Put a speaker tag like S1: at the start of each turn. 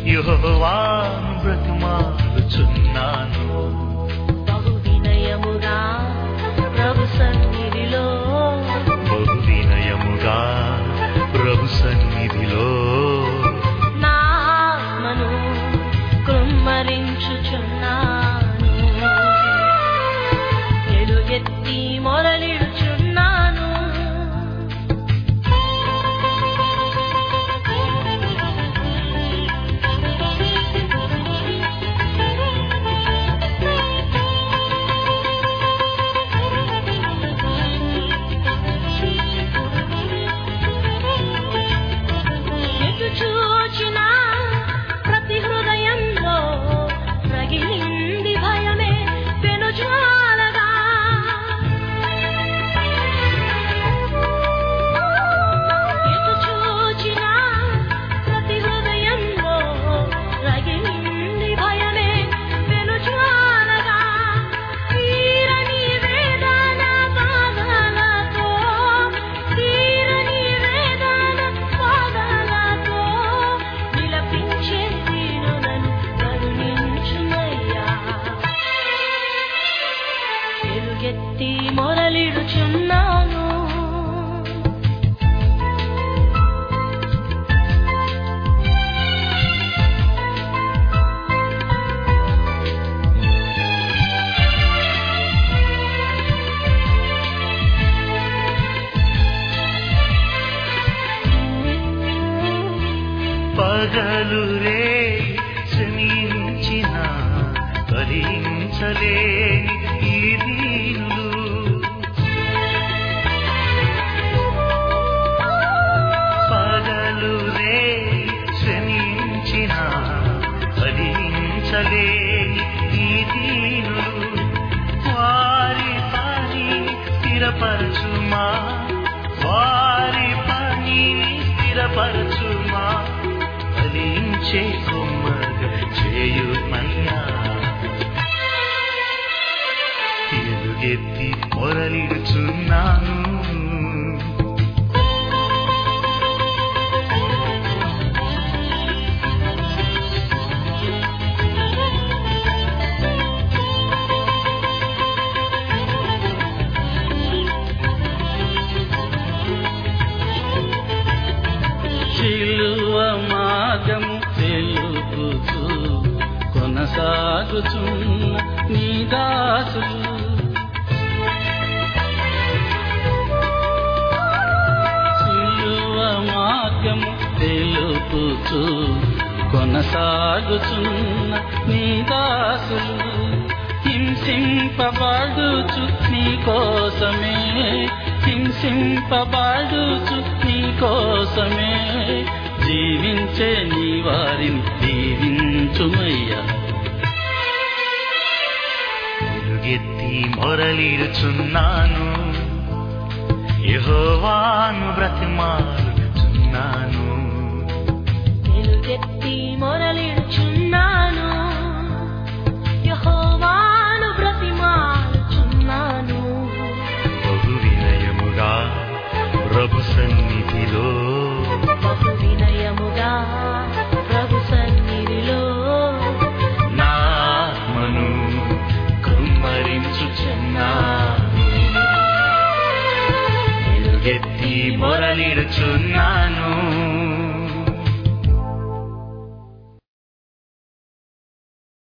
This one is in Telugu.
S1: యెహోవాను బ్రతిమాలుచున్నాను
S2: బహు వినయముగా ప్రభు సన్నిధిలో
S1: బహు వినయముగా ప్రభు సన్నిధిలో
S2: నా ఆత్మను కృమ్మరించుచున్నాను ఎలుగెత్తి మొరలిడుచున్నాను ఎటు చూచినా ప్రతి హృదయంలో రగిలింది భయమే పెనుజ్వాలగా ఎటు చూచినా ప్రతి హృదయంలో రగిలింది భయమే పెనుజ్వాలగా తీరని వేదన బాధలతో తీరని వేదన బాధలతో విలపించే దీనులను కరుణించుమయ్యా ఎలుగెత్తి మొరలిడుచున్నాను
S1: పగలు రే శ్రమించిన భరించలేని ఈ దీనులు పగలు రే శ్రమించిన భరించలేని ఈ దీనులు వారి పని స్థిరపరచుమా వారి పనిని స్థిరపరచుమా ఫలించే కొమ్మగా చేయుమయ్యా ఎలుగెత్తి మొరలిడుచున్నాను
S3: శిలువ మార్గము తెలుపుతూ కొనసాగుచున్న నీ దాసులు శిలువ మార్గము తెలుపుతూ కొనసాగుచున్న నీ దాసులు హింసింపబడుచు నీ కోసమే హింసింపబడుచు నీ కోసమే జీవించే నీ వారిని దీవించుమయ్యా
S1: ఎలుగెత్తి మొరలిడుచున్నాను యెహోవాను బ్రతిమాలుచున్నాను
S2: ఎలుగెత్తి మొరలిడుచున్నాను యెహోవాను బ్రతిమాలుచున్నాను
S1: బహు వినయముగా ప్రభు సన్నిధిలో
S2: బహు వినయముగా ప్రభు సన్నిధిలో
S1: నా ఆత్మను కుమ్మరించుచున్నాను ఎలుగెత్తి మొరలిడుచున్నాను